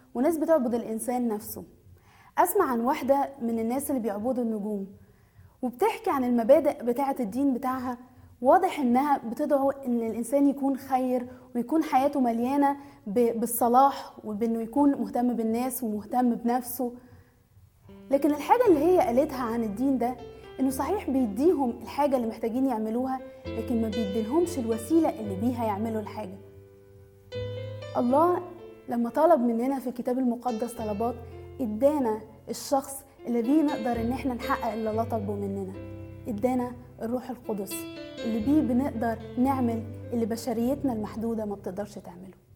وناس بتعبد الإنسان نفسه أسمع عن واحدة من الناس اللي بيعبدوا النجوم وبتحكي عن المبادئ بتاعة الدين بتاعها واضح انها بتدعو ان الانسان يكون خير ويكون حياته مليانه بالصلاح وبانه يكون مهتم بالناس ومهتم بنفسه لكن الحاجه اللي هي قالتها عن الدين ده انه صحيح بيديهم الحاجه اللي محتاجين يعملوها لكن ما بيديلهمش الوسيله اللي بيها يعملوا الحاجه الله لما طلب مننا في الكتاب المقدس طلبات ادانا الشخص اللي بيه نقدر ان احنا نحقق اللي الله طلبه مننا ادانا الروح القدس اللي بيه بنقدر نعمل اللي بشريتنا المحدوده ما بتقدرش تعمله